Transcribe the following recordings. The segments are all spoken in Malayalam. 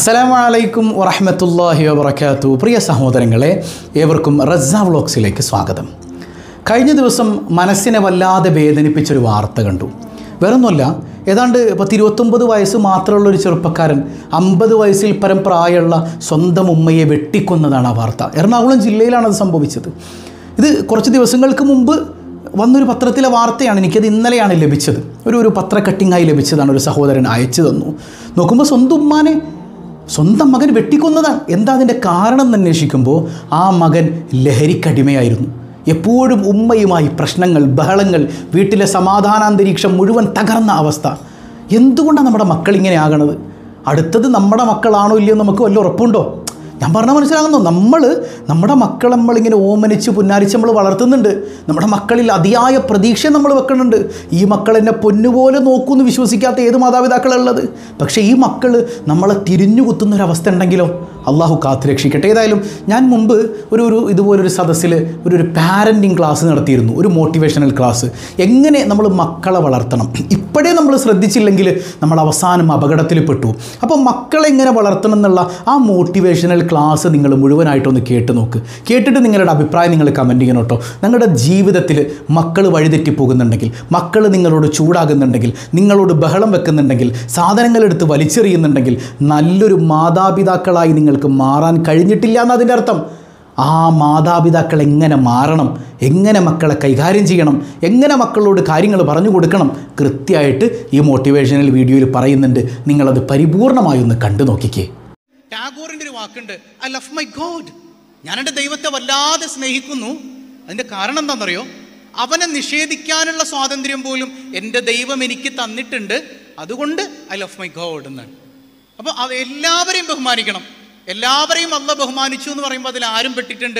അസ്സലാമലൈക്കും വറഹമത്തല്ലാഹി വബർക്കാത്തു പ്രിയ സഹോദരങ്ങളെ ഏവർക്കും റസ്സ വ്ളോഗ്സിലേക്ക് സ്വാഗതം കഴിഞ്ഞ ദിവസം മനസ്സിനെ വല്ലാതെ വേദനിപ്പിച്ചൊരു വാർത്ത കണ്ടു വേറൊന്നുമല്ല ഏതാണ്ട് പത്ത് ഇരുപത്തൊമ്പത് വയസ്സ് മാത്രമുള്ള ഒരു ചെറുപ്പക്കാരൻ അമ്പത് വയസ്സിൽ പരം പ്രായമുള്ള സ്വന്തം ഉമ്മയെ വെട്ടിക്കൊന്നതാണ് ആ വാർത്ത എറണാകുളം ജില്ലയിലാണ് അത് സംഭവിച്ചത് ഇത് കുറച്ച് ദിവസങ്ങൾക്ക് മുമ്പ് വന്നൊരു പത്രത്തിലെ വാർത്തയാണ് എനിക്കത് ഇന്നലെയാണ് ലഭിച്ചത് ഒരു ഒരു പത്ര കട്ടിങ്ങായി ലഭിച്ചതാണ് ഒരു സഹോദരൻ അയച്ചു തന്നു നോക്കുമ്പോൾ സ്വന്തം ഉമ്മാനെ സ്വന്തം മകൻ വെട്ടിക്കൊന്നതാണ് എന്താ അതിൻ്റെ കാരണം എന്ന് അന്വേഷിക്കുമ്പോൾ ആ മകൻ ലഹരിക്കടിമയായിരുന്നു എപ്പോഴും ഉമ്മയുമായി പ്രശ്നങ്ങൾ ബഹളങ്ങൾ വീട്ടിലെ സമാധാനാന്തരീക്ഷം മുഴുവൻ തകർന്ന അവസ്ഥ എന്തുകൊണ്ടാണ് നമ്മുടെ മക്കൾ ഇങ്ങനെ ആകണത് അടുത്തത് നമ്മുടെ മക്കളാണോ ഇല്ലയോ എന്ന് നമുക്ക് വല്ല ഉറപ്പുണ്ടോ ഞാൻ പറഞ്ഞാൽ മനസ്സിലാകുന്നു നമ്മൾ നമ്മുടെ മക്കളെ നമ്മളിങ്ങനെ ഓമനിച്ച് പുന്നാരിച്ച് നമ്മൾ വളർത്തുന്നുണ്ട് നമ്മുടെ മക്കളിൽ അതിയായ പ്രതീക്ഷ നമ്മൾ വെക്കുന്നുണ്ട് ഈ മക്കൾ എന്നെ പൊന്നുപോലെ നോക്കുമെന്ന് വിശ്വസിക്കാത്ത ഏത് മാതാപിതാക്കളുള്ളത് പക്ഷേ ഈ മക്കൾ നമ്മളെ തിരിഞ്ഞു കുത്തുന്ന ഒരു അവസ്ഥ ഉണ്ടെങ്കിലോ അള്ളാഹു കാത്തു രക്ഷിക്കട്ടെ ഏതായാലും ഞാൻ മുമ്പ് ഒരു ഒരു ഇതുപോലൊരു സദസ്സിൽ ഒരു ഒരു പാരൻറ്റിങ് ക്ലാസ് നടത്തിയിരുന്നു ഒരു മോട്ടിവേഷണൽ ക്ലാസ് എങ്ങനെ നമ്മൾ മക്കളെ വളർത്തണം ഇപ്പോഴേ നമ്മൾ ശ്രദ്ധിച്ചില്ലെങ്കിൽ നമ്മൾ അവസാനം അപകടത്തിൽ പെട്ടു അപ്പോൾ മക്കളെ എങ്ങനെ വളർത്തണം എന്നുള്ള ആ മോട്ടിവേഷണൽ ക്ലാസ് നിങ്ങൾ മുഴുവനായിട്ടൊന്ന് കേട്ട് നോക്ക് കേട്ടിട്ട് നിങ്ങളുടെ അഭിപ്രായം നിങ്ങൾ കമൻറ്റ് ചെയ്യണം കേട്ടോ നിങ്ങളുടെ ജീവിതത്തിൽ മക്കൾ വഴിതെറ്റി പോകുന്നുണ്ടെങ്കിൽ മക്കൾ നിങ്ങളോട് ചൂടാകുന്നുണ്ടെങ്കിൽ നിങ്ങളോട് ബഹളം വെക്കുന്നുണ്ടെങ്കിൽ സാധനങ്ങൾ എടുത്ത് വലിച്ചെറിയുന്നുണ്ടെങ്കിൽ നല്ലൊരു മാതാപിതാക്കളായി നിങ്ങൾക്ക് മാറാൻ കഴിഞ്ഞിട്ടില്ല എന്നതിൻ്റെ അർത്ഥം ആ മാതാപിതാക്കൾ എങ്ങനെ മാറണം എങ്ങനെ മക്കളെ കൈകാര്യം ചെയ്യണം എങ്ങനെ മക്കളോട് കാര്യങ്ങൾ പറഞ്ഞു കൊടുക്കണം കൃത്യമായിട്ട് ഈ മോട്ടിവേഷണൽ വീഡിയോയിൽ പറയുന്നുണ്ട് നിങ്ങളത് പരിപൂർണമായി ഒന്ന് കണ്ടു നോക്കിക്കേ ടാഗോറിന്റെ ഒരു വാക്കുണ്ട് ഐ ലവ് മൈ ഗോഡ് ഞാൻ എൻ്റെ ദൈവത്തെ വല്ലാതെ സ്നേഹിക്കുന്നു അതിന്റെ കാരണം എന്താണെന്നറിയോ അവനെ നിഷേധിക്കാനുള്ള സ്വാതന്ത്ര്യം പോലും എൻ്റെ ദൈവം എനിക്ക് തന്നിട്ടുണ്ട് അതുകൊണ്ട് ഐ ലവ് മൈ ഗോഡ് എന്നാണ് അപ്പോൾ അവ എല്ലാവരെയും ബഹുമാനിക്കണം എല്ലാവരെയും അല്ല ബഹുമാനിച്ചു എന്ന് പറയുമ്പോൾ അതിൽ ആരും പെട്ടിട്ടുണ്ട്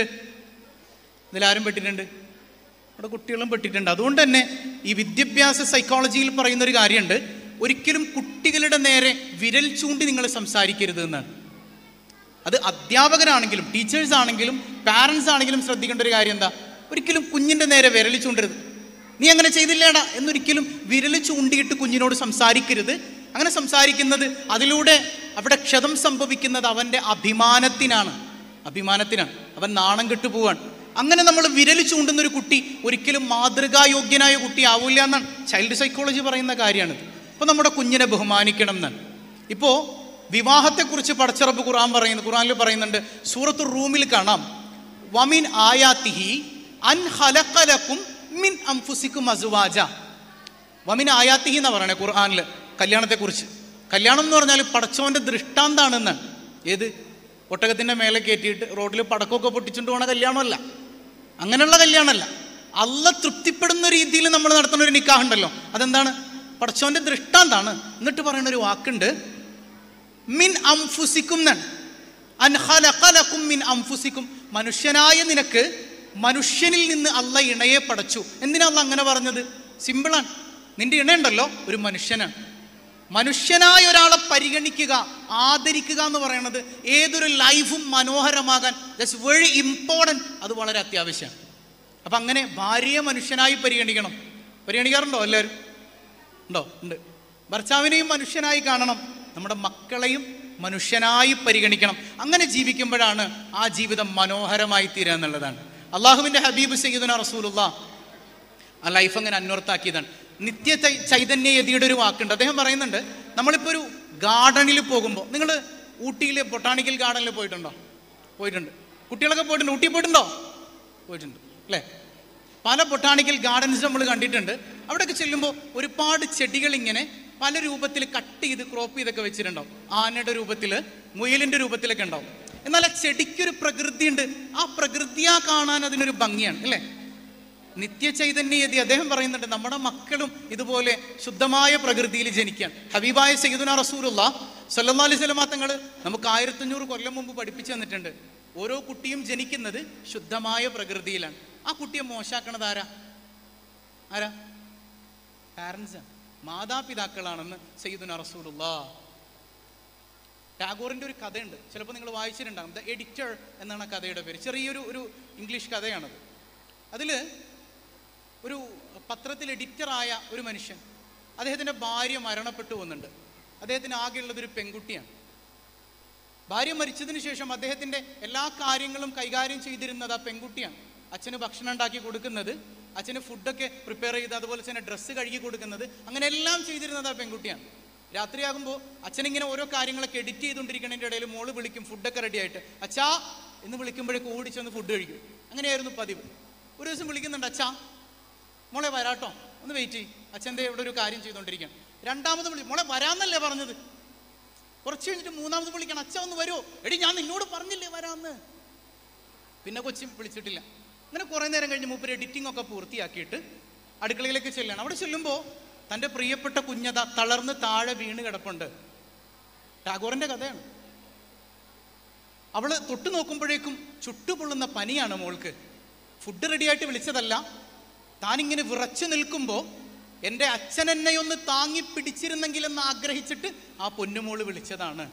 ഇതിലാരും പെട്ടിട്ടുണ്ട് അവിടെ കുട്ടികളും പെട്ടിട്ടുണ്ട് അതുകൊണ്ട് തന്നെ ഈ വിദ്യാഭ്യാസ സൈക്കോളജിയിൽ പറയുന്ന ഒരു കാര്യമുണ്ട് ഒരിക്കലും കുട്ടികളുടെ നേരെ വിരൽ ചൂണ്ടി നിങ്ങൾ സംസാരിക്കരുത് എന്നാണ് അത് അധ്യാപകരാണെങ്കിലും ടീച്ചേഴ്സ് ആണെങ്കിലും പാരൻസ് ആണെങ്കിലും ശ്രദ്ധിക്കേണ്ട ഒരു കാര്യം എന്താ ഒരിക്കലും കുഞ്ഞിൻ്റെ നേരെ വിരൽ ചൂണ്ടരുത് നീ അങ്ങനെ ചെയ്തില്ലേടാ എന്നൊരിക്കലും വിരൽ ചൂണ്ടിയിട്ട് കുഞ്ഞിനോട് സംസാരിക്കരുത് അങ്ങനെ സംസാരിക്കുന്നത് അതിലൂടെ അവിടെ ക്ഷതം സംഭവിക്കുന്നത് അവൻ്റെ അഭിമാനത്തിനാണ് അഭിമാനത്തിനാണ് അവൻ നാണം കെട്ടു പോവാണ് അങ്ങനെ നമ്മൾ വിരൽ ചൂണ്ടുന്ന ഒരു കുട്ടി ഒരിക്കലും മാതൃകായോഗ്യനായ കുട്ടി ആവില്ല എന്നാണ് ചൈൽഡ് സൈക്കോളജി പറയുന്ന കാര്യമാണിത് അപ്പോൾ നമ്മുടെ കുഞ്ഞിനെ ബഹുമാനിക്കണം എന്നാണ് ഇപ്പോൾ വിവാഹത്തെക്കുറിച്ച് പടച്ചിറപ്പ് ഖുർആൻ പറയുന്നു ഖുർആനിൽ പറയുന്നുണ്ട് സൂറത്തു റൂമിൽ കാണാം വമിൻ ആയാത്തിഹി അൻ ഹലക്കലക്കും മിൻ അംഫുസിക്കും അസുവാജ വമിൻ ആയാത്തിഹി എന്നാ പറയണേ ഖുർആനിൽ കല്യാണത്തെക്കുറിച്ച് കല്യാണം എന്ന് പറഞ്ഞാൽ പടച്ചോൻ്റെ ദൃഷ്ടാന്താണെന്നാണ് ഏത് ഒട്ടകത്തിൻ്റെ മേലെ കയറ്റിയിട്ട് റോഡിൽ പടക്കമൊക്കെ പൊട്ടിച്ചുകൊണ്ട് പോണ കല്യാണമല്ല അങ്ങനെയുള്ള കല്യാണമല്ല അല്ല തൃപ്തിപ്പെടുന്ന രീതിയിൽ നമ്മൾ നടത്തുന്ന ഒരു നിക്കാഹ് ഉണ്ടല്ലോ അതെന്താണ് പടച്ചോൻ്റെ ദൃഷ്ടാന്താണ് എന്നിട്ട് പറയുന്ന ഒരു വാക്കുണ്ട് മിൻ അംഫുസിക്കും എന്നാണ് അൻഹലഖലക്കും മിൻ അംഫുസിക്കും മനുഷ്യനായ നിനക്ക് മനുഷ്യനിൽ നിന്ന് അല്ല ഇണയെ പടച്ചു എന്തിനാ അല്ല അങ്ങനെ പറഞ്ഞത് സിമ്പിളാണ് നിന്റെ ഇണയുണ്ടല്ലോ ഒരു മനുഷ്യനാണ് മനുഷ്യനായ ഒരാളെ പരിഗണിക്കുക ആദരിക്കുക എന്ന് പറയുന്നത് ഏതൊരു ലൈഫും മനോഹരമാകാൻ ദറ്റ്സ് വെരി ഇമ്പോർട്ടൻറ്റ് അത് വളരെ അത്യാവശ്യമാണ് അപ്പം അങ്ങനെ ഭാര്യയെ മനുഷ്യനായി പരിഗണിക്കണം പരിഗണിക്കാറുണ്ടോ എല്ലാവരും ഉണ്ടോ ഉണ്ട് ഭർത്താവിനെയും മനുഷ്യനായി കാണണം നമ്മുടെ മക്കളെയും മനുഷ്യനായി പരിഗണിക്കണം അങ്ങനെ ജീവിക്കുമ്പോഴാണ് ആ ജീവിതം മനോഹരമായി തീരുക എന്നുള്ളതാണ് അള്ളാഹുവിൻ്റെ ഹബീബ് സയ്യിദുന റസൂലുള്ള ആ ലൈഫ് അങ്ങനെ അന്വർത്ഥാക്കിയതാണ് നിത്യ ചൈ- ചൈതന്യ യതിയുടെ ഒരു വാക്കുണ്ട് അദ്ദേഹം പറയുന്നുണ്ട് നമ്മളിപ്പോൾ ഒരു ഗാർഡനിൽ പോകുമ്പോൾ നിങ്ങൾ ഊട്ടിയിൽ ബൊട്ടാണിക്കൽ ഗാർഡനിൽ പോയിട്ടുണ്ടോ പോയിട്ടുണ്ട് കുട്ടികളൊക്കെ പോയിട്ടുണ്ട് ഊട്ടി പോയിട്ടുണ്ടോ പോയിട്ടുണ്ട് അല്ലേ പല ബൊട്ടാണിക്കൽ ഗാർഡൻസ് നമ്മൾ കണ്ടിട്ടുണ്ട് അവിടെയൊക്കെ ചെല്ലുമ്പോൾ ഒരുപാട് ചെടികൾ ഇങ്ങനെ പല രൂപത്തിൽ കട്ട് ചെയ്ത് ക്രോപ്പ് ചെയ്തൊക്കെ വെച്ചിട്ടുണ്ടാവും ആനയുടെ രൂപത്തിൽ മുയലിൻ്റെ രൂപത്തിലൊക്കെ ഉണ്ടാവും എന്നാൽ ആ ചെടിക്കൊരു പ്രകൃതിയുണ്ട് ആ പ്രകൃതിയാ കാണാൻ അതിനൊരു ഭംഗിയാണ് അല്ലേ നിത്യചൈതന്യയതി അദ്ദേഹം പറയുന്നുണ്ട് നമ്മുടെ മക്കളും ഇതുപോലെ ശുദ്ധമായ പ്രകൃതിയിൽ ജനിക്കാൻ ഹബീബായ സയ്യിദുന റസൂലുള്ള സല്ലല്ലാഹു അലൈഹി വസല്ലമ തങ്ങൾ നമുക്ക് ആയിരത്തഞ്ഞൂറ് കൊല്ലം മുമ്പ് പഠിപ്പിച്ചു തന്നിട്ടുണ്ട് ഓരോ കുട്ടിയും ജനിക്കുന്നത് ശുദ്ധമായ പ്രകൃതിയിലാണ് ആ കുട്ടിയെ മോശാക്കണത് ആരാ ആരാ പാരൻസ് മാതാപിതാക്കളാണെന്ന് സയ്യിദുന റസൂലുള്ള ടാഗോറിൻ്റെ ഒരു കഥയുണ്ട് ചിലപ്പോൾ നിങ്ങൾ വായിച്ചിട്ടുണ്ടാകും ദ എഡിറ്റർ എന്നാണ് ആ കഥയുടെ പേര് ചെറിയൊരു ഒരു ഇംഗ്ലീഷ് കഥയാണത് അതിൽ ഒരു പത്രത്തിൽ എഡിറ്ററായ ഒരു മനുഷ്യൻ അദ്ദേഹത്തിൻ്റെ ഭാര്യ മരണപ്പെട്ടു വന്നിട്ടുണ്ട് അദ്ദേഹത്തിന് ആകെയുള്ളത് ഒരു പെൺകുട്ടിയാണ് ഭാര്യ മരിച്ചതിന് ശേഷം അദ്ദേഹത്തിൻ്റെ എല്ലാ കാര്യങ്ങളും കൈകാര്യം ചെയ്തിരുന്നത് ആ പെൺകുട്ടിയാണ് അച്ഛന് ഭക്ഷണം ഉണ്ടാക്കി കൊടുക്കുന്നത് അച്ഛന് ഫുഡൊക്കെ പ്രിപ്പയർ ചെയ്ത് അതുപോലെ തന്നെ ഡ്രസ്സ് കഴുകി കൊടുക്കുന്നത് അങ്ങനെ എല്ലാം ചെയ്തിരുന്നത് ആ പെൺകുട്ടിയാണ് രാത്രിയാകുമ്പോൾ അച്ഛനിങ്ങനെ ഓരോ കാര്യങ്ങളൊക്കെ എഡിറ്റ് ചെയ്തുകൊണ്ടിരിക്കുന്നതിൻ്റെ ഇടയിൽ മോള് വിളിക്കും ഫുഡൊക്കെ റെഡി ആയിട്ട് അച്ഛാ എന്ന് വിളിക്കുമ്പോഴേക്ക് ഓടിച്ചൊന്ന് ഫുഡ് കഴിക്കും അങ്ങനെയായിരുന്നു പതിവ് ഒരു ദിവസം വിളിക്കുന്നുണ്ട് അച്ഛാ മോളെ വരാട്ടോ ഒന്ന് വെയിറ്റ് ചെയ്യും അച്ഛൻ്റെ ഇവിടെ ഒരു കാര്യം ചെയ്തുകൊണ്ടിരിക്കുകയാണ് രണ്ടാമത് വിളി മോളെ വരാന്നല്ലേ പറഞ്ഞത് കുറച്ച് കഴിഞ്ഞിട്ട് മൂന്നാമത് വിളിക്കണം അച്ഛ ഒന്ന് വരുമോ എടി ഞാൻ നിന്നോട് പറഞ്ഞില്ലേ വരാന്ന് പിന്നെ കൊച്ചി വിളിച്ചിട്ടില്ല അങ്ങനെ കുറേ നേരം കഴിഞ്ഞ് മൂപ്പര് എഡിറ്റിംഗ് ഒക്കെ പൂർത്തിയാക്കിയിട്ട് അടുക്കളയിലേക്ക് ചെല്ലണം അവിടെ ചെല്ലുമ്പോൾ തൻ്റെ പ്രിയപ്പെട്ട കുഞ്ഞത തളർന്ന് താഴെ വീണ് കിടപ്പുണ്ട് ടാഗോറിൻ്റെ കഥയാണ് അവള് തൊട്ടു നോക്കുമ്പോഴേക്കും ചുട്ടുപൊള്ളുന്ന പനിയാണ് മോൾക്ക് ഫുഡ് റെഡിയായിട്ട് വിളിച്ചതല്ല താനിങ്ങനെ വിറച്ചു നിൽക്കുമ്പോൾ എൻ്റെ അച്ഛൻ എന്നെ ഒന്ന് താങ്ങി പിടിച്ചിരുന്നെങ്കിലെന്ന് ആഗ്രഹിച്ചിട്ട് ആ പൊന്നുമോള് വിളിച്ചതാണ്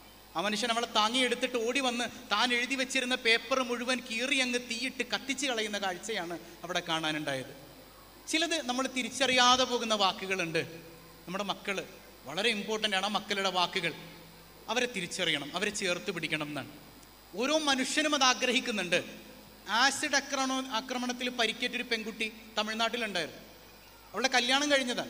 ആ മനുഷ്യൻ അവളെ താങ്ങി എടുത്തിട്ട് ഓടി വന്ന് താൻ എഴുതി വെച്ചിരുന്ന പേപ്പർ മുഴുവൻ കീറി അങ്ങ് തീയിട്ട് കത്തിച്ച് കളയുന്ന കാഴ്ചയാണ് അവിടെ കാണാനുണ്ടായത് ചിലത് നമ്മൾ തിരിച്ചറിയാതെ പോകുന്ന വാക്കുകളുണ്ട് നമ്മുടെ മക്കൾ വളരെ ഇമ്പോർട്ടൻ്റ് ആണ് ആ മക്കളുടെ വാക്കുകൾ അവരെ തിരിച്ചറിയണം അവരെ ചേർത്ത് പിടിക്കണം എന്നാണ് ഓരോ മനുഷ്യനും അത് ആഗ്രഹിക്കുന്നുണ്ട് ആസിഡ് ആക്രമണ ആക്രമണത്തിൽ പരിക്കേറ്റൊരു പെൺകുട്ടി തമിഴ്നാട്ടിലുണ്ടായിരുന്നു അവളുടെ കല്യാണം കഴിഞ്ഞതാണ്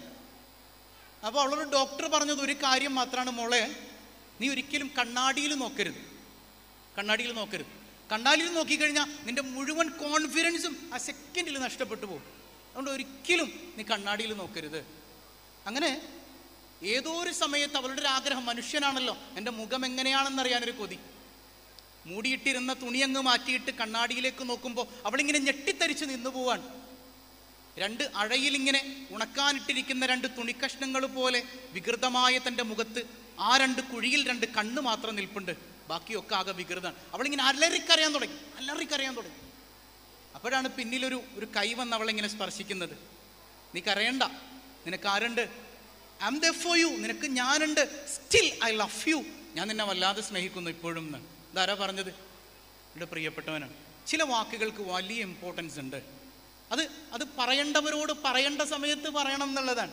അപ്പോൾ അവളോട് ഡോക്ടർ പറഞ്ഞത് ഒരു കാര്യം മാത്രമാണ് മോളെ നീ ഒരിക്കലും കണ്ണാടിയിൽ നോക്കരുത് കണ്ണാടിയിൽ നോക്കരുത് കണ്ണാടിയിൽ നോക്കിക്കഴിഞ്ഞാൽ നിന്റെ മുഴുവൻ കോൺഫിഡൻസും ആ സെക്കൻഡിൽ നഷ്ടപ്പെട്ടു പോകും അതുകൊണ്ട് ഒരിക്കലും നീ കണ്ണാടിയിൽ നോക്കരുത് അങ്ങനെ ഏതോ ഒരു സമയത്ത് അവളുടെ ഒരു ആഗ്രഹം മനുഷ്യനാണല്ലോ എൻ്റെ മുഖം എങ്ങനെയാണെന്ന് അറിയാനൊരു കൊതി മൂടിയിട്ടിരുന്ന തുണി അങ്ങ് മാറ്റിയിട്ട് കണ്ണാടിയിലേക്ക് നോക്കുമ്പോൾ അവളിങ്ങനെ ഞെട്ടിത്തരിച്ച് നിന്നു പോവാണ് രണ്ട് അഴയിലിങ്ങനെ ഉണക്കാനിട്ടിരിക്കുന്ന രണ്ട് തുണിക്കഷ്ണങ്ങൾ പോലെ വികൃതമായ തൻ്റെ മുഖത്ത് ആ രണ്ട് കുഴിയിൽ രണ്ട് കണ്ണ് മാത്രം നിൽപ്പുണ്ട് ബാക്കിയൊക്കെ ആകെ വികൃതമാണ് അവളിങ്ങനെ അലറിക്കരയാൻ തുടങ്ങി അലറിക്കരയാൻ തുടങ്ങി അപ്പോഴാണ് പിന്നിലൊരു ഒരു കൈ വന്ന് അവളിങ്ങനെ സ്പർശിക്കുന്നത് നീ കരയണ്ട നിനക്ക് ആരുണ്ട് I am the for you നിനക്ക് ഞാനുണ്ട് സ്റ്റിൽ ഐ ലവ് യു ഞാൻ നിന്നെ വല്ലാതെ സ്നേഹിക്കുന്നു ഇപ്പോഴും എന്നാണ് ഇതാരാ പറഞ്ഞത് എൻ്റെ പ്രിയപ്പെട്ടവനാണ് ചില വാക്കുകൾക്ക് വലിയ ഇമ്പോർട്ടൻസ് ഉണ്ട് അത് അത് പറയേണ്ടവരോട് പറയേണ്ട സമയത്ത് പറയണം എന്നുള്ളതാണ്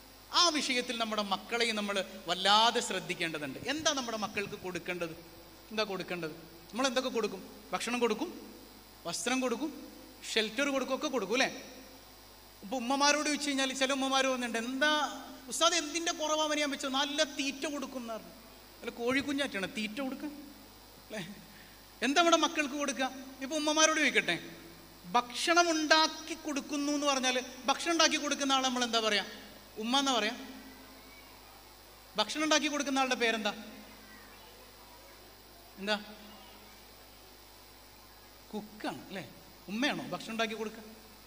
ആ വിഷയത്തിൽ നമ്മുടെ മക്കളെയും നമ്മൾ വല്ലാതെ ശ്രദ്ധിക്കേണ്ടതുണ്ട് എന്താ നമ്മുടെ മക്കൾക്ക് കൊടുക്കേണ്ടത് എന്താ കൊടുക്കേണ്ടത് നമ്മൾ എന്തൊക്കെ കൊടുക്കും ഭക്ഷണം കൊടുക്കും വസ്ത്രം കൊടുക്കും ഷെൽട്ടർ കൊടുക്കും ഒക്കെ കൊടുക്കും അല്ലേ ഇപ്പൊ ഉമ്മമാരോട് ചോദിച്ചു കഴിഞ്ഞാൽ ചില ഉമ്മമാർ വന്നിട്ടുണ്ട് എന്താ ഉസ്താദ് എന്തിന്റെ കുറവാ ഞാൻ വെച്ചത് നല്ല തീറ്റ കൊടുക്കും എന്ന് പറഞ്ഞു അല്ല കോഴിക്കുഞ്ഞാറ്റാണ് തീറ്റ കൊടുക്കുക അല്ലേ എന്താ നമ്മുടെ മക്കൾക്ക് കൊടുക്കുക ഇപ്പൊ ഉമ്മമാരോട് ചോദിക്കട്ടെ ഭക്ഷണം ഉണ്ടാക്കി കൊടുക്കുന്നു എന്ന് പറഞ്ഞാൽ ഭക്ഷണം ഉണ്ടാക്കി കൊടുക്കുന്ന ആളെ നമ്മൾ എന്താ പറയാ ഉമ്മ എന്നാ പറയാ ഭക്ഷണം ഉണ്ടാക്കി കൊടുക്കുന്ന ആളുടെ പേരെന്താ എന്താ കുക്കാണ് അല്ലേ ഉമ്മയാണോ ഭക്ഷണം ഉണ്ടാക്കി കൊടുക്കുക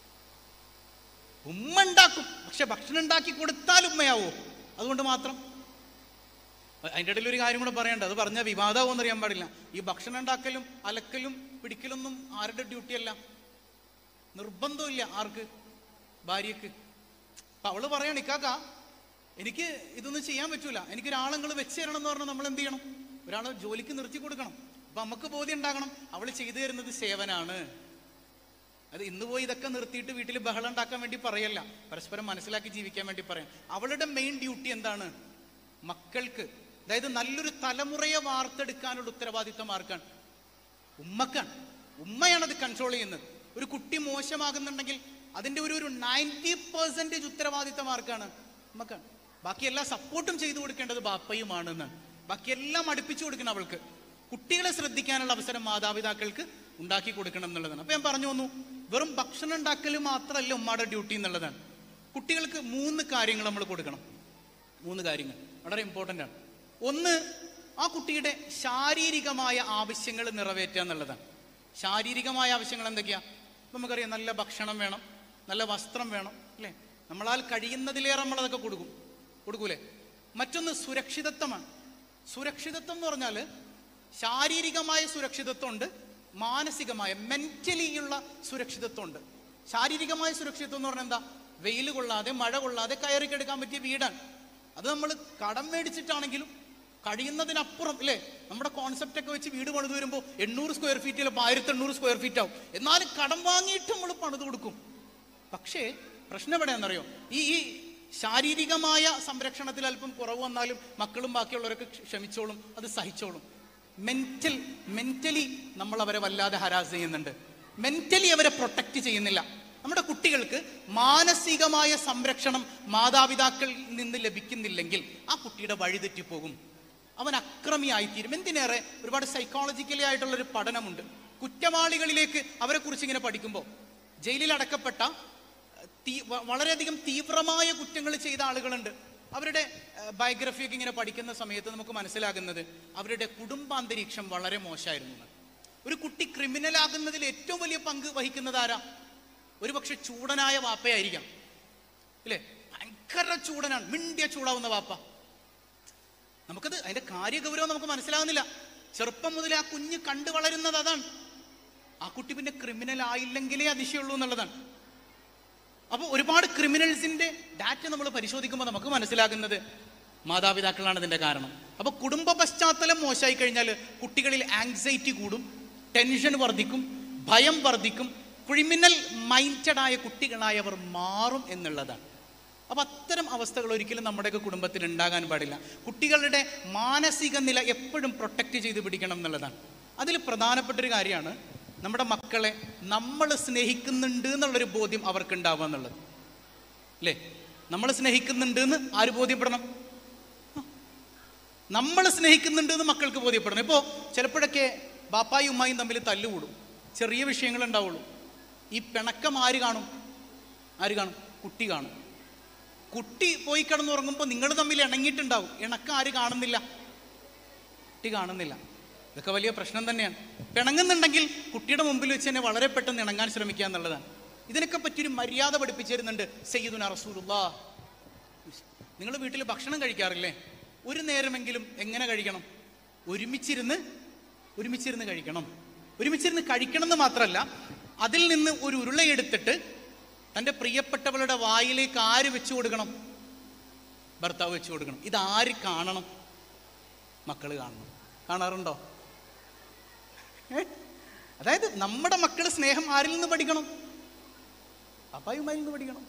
ഉമ്മ ഉണ്ടാക്കും പക്ഷെ ഭക്ഷണം ഉണ്ടാക്കി കൊടുത്താൽ ഉമ്മയാവോ അതുകൊണ്ട് മാത്രം അ- അതിൻ്റെ ഇടയിൽ ഒരു കാര്യം കൂടെ പറയണ്ട അത് പറഞ്ഞാൽ വിവാദമാവോന്ന് അറിയാൻ പാടില്ല ഈ ഭക്ഷണം ഉണ്ടാക്കലും അലക്കലും പിടിക്കലൊന്നും ആരുടെ ഡ്യൂട്ടിയല്ല നിർബന്ധമില്ല ആർക്ക് ഭാര്യക്ക് അപ്പൊ അവള് പറയണം ഇക്കാക്ക എനിക്ക് ഇതൊന്നും ചെയ്യാൻ പറ്റൂല എനിക്ക് ഒരാളെങ്ങൾ വെച്ച് തരണം എന്ന് പറഞ്ഞാൽ നമ്മൾ എന്ത് ചെയ്യണം ഒരാളെ ജോലിക്ക് നിർത്തി കൊടുക്കണം അപ്പൊ നമുക്ക് ബോധ്യം ഉണ്ടാകണം അവൾ ചെയ്തു തരുന്നത് സേവനാണ് അത് ഇന്ന് പോയി ഇതൊക്കെ നിർത്തിയിട്ട് വീട്ടിൽ ബഹളം ഉണ്ടാക്കാൻ വേണ്ടി പറയല്ല പരസ്പരം മനസ്സിലാക്കി ജീവിക്കാൻ വേണ്ടി പറയാം അവളുടെ മെയിൻ ഡ്യൂട്ടി എന്താണ് മക്കൾക്ക് അതായത് നല്ലൊരു തലമുറയെ വാർത്തെടുക്കാനുള്ള ഉത്തരവാദിത്വം ആർക്കാണ് ഉമ്മക്കാണ് ഉമ്മയാണ് അത് കൺട്രോൾ ചെയ്യുന്നത് ഒരു കുട്ടി മോശമാകുന്നുണ്ടെങ്കിൽ അതിന്റെ ഒരു ഒരു നയൻറ്റി പെർസെൻറ്റേജ് ഉത്തരവാദിത്വം ആർക്കാണ് ഉമ്മക്കാണ് ബാക്കി എല്ലാ സപ്പോർട്ടും ചെയ്തു കൊടുക്കേണ്ടത് ബാപ്പയുമാണെന്ന് ബാക്കിയെല്ലാം അടുപ്പിച്ചു കൊടുക്കണം അവൾക്ക് കുട്ടികളെ ശ്രദ്ധിക്കാനുള്ള അവസരം മാതാപിതാക്കൾക്ക് ഉണ്ടാക്കി കൊടുക്കണം എന്നുള്ളതാണ് അപ്പൊ ഞാൻ പറഞ്ഞു വന്നു വെറും ഭക്ഷണം ഉണ്ടാക്കൽ മാത്രമല്ല ഉമ്മയുടെ ഡ്യൂട്ടി എന്നുള്ളതാണ് കുട്ടികൾക്ക് മൂന്ന് കാര്യങ്ങൾ നമ്മൾ കൊടുക്കണം മൂന്ന് കാര്യങ്ങൾ വളരെ ഇമ്പോർട്ടൻ്റ് ആണ് ഒന്ന് ആ കുട്ടിയുടെ ശാരീരികമായ ആവശ്യങ്ങൾ നിറവേറ്റുക എന്നുള്ളതാണ് ശാരീരികമായ ആവശ്യങ്ങൾ എന്തൊക്കെയാ ഇപ്പം നമുക്കറിയാം നല്ല ഭക്ഷണം വേണം നല്ല വസ്ത്രം വേണം അല്ലേ നമ്മളാൽ കഴിയുന്നതിലേറെ നമ്മളതൊക്കെ കൊടുക്കും കൊടുക്കൂലേ മറ്റൊന്ന് സുരക്ഷിതത്വമാണ് സുരക്ഷിതത്വം എന്ന് പറഞ്ഞാൽ ശാരീരികമായ സുരക്ഷിതത്വമുണ്ട് മാനസികമായ മെന്റലി ഉള്ള സുരക്ഷിതത്വമുണ്ട് ശാരീരികമായ സുരക്ഷിതത്വം എന്ന് പറഞ്ഞാൽ എന്താ വെയിൽ കൊള്ളാതെ മഴ കൊള്ളാതെ കയറിക്കെടുക്കാൻ പറ്റിയ വീടാണ് അത് നമ്മൾ കടം മേടിച്ചിട്ടാണെങ്കിലും കഴിയുന്നതിനപ്പുറം അല്ലേ നമ്മുടെ കോൺസെപ്റ്റ് ഒക്കെ വെച്ച് വീട് പണിത് വരുമ്പോൾ എണ്ണൂറ് സ്ക്വയർ ഫീറ്റ് ചിലപ്പോൾ ആയിരത്തി എണ്ണൂറ് സ്ക്വയർ ഫീറ്റ് ആവും എന്നാലും കടം വാങ്ങിയിട്ട് നമ്മൾ പണിത് കൊടുക്കും പക്ഷേ പ്രശ്നം എവിടെയാണെന്നറിയോ ഈ ഈ ശാരീരികമായ സംരക്ഷണത്തിൽ അല്പം കുറവ് വന്നാലും മക്കളും ബാക്കിയുള്ളവരൊക്കെ ക്ഷ- ക്ഷമിച്ചോളും അത് സഹിച്ചോളും മെന്റൽ മെന്റലി നമ്മൾ അവരെ വല്ലാതെ ഹരാസ് ചെയ്യുന്നുണ്ട് മെന്റലി അവരെ പ്രൊട്ടക്റ്റ് ചെയ്യുന്നില്ല നമ്മുടെ കുട്ടികൾക്ക് മാനസികമായ സംരക്ഷണം മാതാപിതാക്കളിൽ നിന്ന് ലഭിക്കുന്നില്ലെങ്കിൽ ആ കുട്ടിയുടെ വഴിതെറ്റിപ്പോകും അവൻ അക്രമിയായിത്തീരും എന്തിനേറെ ഒരുപാട് സൈക്കോളജിക്കലി ആയിട്ടുള്ളൊരു പഠനമുണ്ട് കുറ്റവാളികളിലേക്ക് അവരെ കുറിച്ച് ഇങ്ങനെ പഠിക്കുമ്പോൾ ജയിലിൽ അടക്കപ്പെട്ട തീ- വ- വളരെയധികം തീവ്രമായ കുറ്റങ്ങൾ ചെയ്ത ആളുകളുണ്ട് അവരുടെ ബയോഗ്രഫിയൊക്കെ ഇങ്ങനെ പഠിക്കുന്ന സമയത്ത് നമുക്ക് മനസ്സിലാകുന്നത് അവരുടെ കുടുംബാന്തരീക്ഷം വളരെ മോശമായിരുന്നു എന്ന്. ഒരു കുട്ടി ക്രിമിനൽ ആകുന്നതിൽ ഏറ്റവും വലിയ പങ്ക് വഹിക്കുന്നത് ആരാ ഒരുപക്ഷെ ചൂടനായ വാപ്പയായിരിക്കാം ഇല്ലേ ഭയങ്കര ചൂടനാണ് മിണ്ടിയ ചൂടാവുന്ന വാപ്പ നമുക്കത് അതിന്റെ കാര്യഗൗരവം നമുക്ക് മനസ്സിലാവുന്നില്ല ചെറുപ്പം മുതലേ ആ കുഞ്ഞ് കണ്ടു വളരുന്നത് അതാണ് ആ കുട്ടി പിന്നെ ക്രിമിനൽ ആയില്ലെങ്കിലേ അതിശയുള്ളൂ എന്നുള്ളതാണ് അപ്പോൾ ഒരുപാട് ക്രിമിനൽസിന്റെ ഡാറ്റ നമ്മൾ പരിശോധിക്കുമ്പോൾ നമുക്ക് മനസ്സിലാകുന്നത് മാതാപിതാക്കളാണ് ഇതിന്റെ കാരണം അപ്പോൾ കുടുംബ പശ്ചാത്തലം മോശമായി കഴിഞ്ഞാൽ കുട്ടികളിൽ ആങ്സൈറ്റി കൂടും ടെൻഷൻ വർദ്ധിക്കും ഭയം വർദ്ധിക്കും ക്രിമിനൽ മൈൻഡഡായ കുട്ടികളായവർ മാറും എന്നുള്ളതാണ് അപ്പോൾ അത്തരം അവസ്ഥകൾ ഒരിക്കലും നമ്മുടെയൊക്കെ കുടുംബത്തിൽ ഉണ്ടാകാൻ പാടില്ല കുട്ടികളുടെ മാനസിക നില എപ്പോഴും പ്രൊട്ടക്റ്റ് ചെയ്ത് പിടിക്കണം എന്നുള്ളതാണ് അതിൽ പ്രധാനപ്പെട്ട ഒരു കാര്യമാണ് നമ്മുടെ മക്കളെ നമ്മൾ സ്നേഹിക്കുന്നുണ്ട് എന്നുള്ളൊരു ബോധ്യം അവർക്ക് ഉണ്ടാവുക എന്നുള്ളത് അല്ലേ നമ്മൾ സ്നേഹിക്കുന്നുണ്ട് എന്ന് ആര് ബോധ്യപ്പെടണം നമ്മൾ സ്നേഹിക്കുന്നുണ്ട് എന്ന് മക്കൾക്ക് ബോധ്യപ്പെടണം ഇപ്പോൾ ചിലപ്പോഴൊക്കെ ബാപ്പായും ഉമ്മായും തമ്മിൽ തല്ലുകൂടും ചെറിയ വിഷയങ്ങൾ ഉണ്ടാവുള്ളൂ ഈ പിണക്കം ആര് കാണും ആര് കാണും കുട്ടി കാണും കുട്ടി പോയി കിടന്നുറങ്ങുമ്പോൾ നിങ്ങൾ തമ്മിൽ ഇണങ്ങിയിട്ടുണ്ടാവും ഇണക്കം ആര് കാണുന്നില്ല കുട്ടി കാണുന്നില്ല ഇതൊക്കെ വലിയ പ്രശ്നം തന്നെയാണ് പിണങ്ങുന്നുണ്ടെങ്കിൽ കുട്ടിയുടെ മുമ്പിൽ വെച്ച് തന്നെ വളരെ പെട്ടെന്ന് ഇണങ്ങാൻ ശ്രമിക്കുക എന്നുള്ളതാണ് ഇതിനൊക്കെ പറ്റിയൊരു മര്യാദ പഠിപ്പിച്ചിരുന്നുണ്ട് സയ്യിദുന റസൂലുള്ളാ നിങ്ങൾ വീട്ടിൽ ഭക്ഷണം കഴിക്കാറില്ലേ ഒരു നേരമെങ്കിലും എങ്ങനെ കഴിക്കണം ഒരുമിച്ചിരുന്ന് ഒരുമിച്ചിരുന്ന് കഴിക്കണം ഒരുമിച്ചിരുന്ന് കഴിക്കണം എന്ന് മാത്രമല്ല അതിൽ നിന്ന് ഒരു ഉരുളയെടുത്തിട്ട് തൻ്റെ പ്രിയപ്പെട്ടവളുടെ വായിലേക്ക് ആര് വെച്ചു കൊടുക്കണം ഭർത്താവ് വെച്ചു കൊടുക്കണം ഇതാര് കാണണം മക്കൾ കാണണം കാണാറുണ്ടോ ഏ? അതായത് നമ്മുടെ മക്കൾ സ്നേഹം ആരിൽ നിന്ന് പഠിക്കണം അപ്പായുമാരിൽ നിന്ന് പഠിക്കണം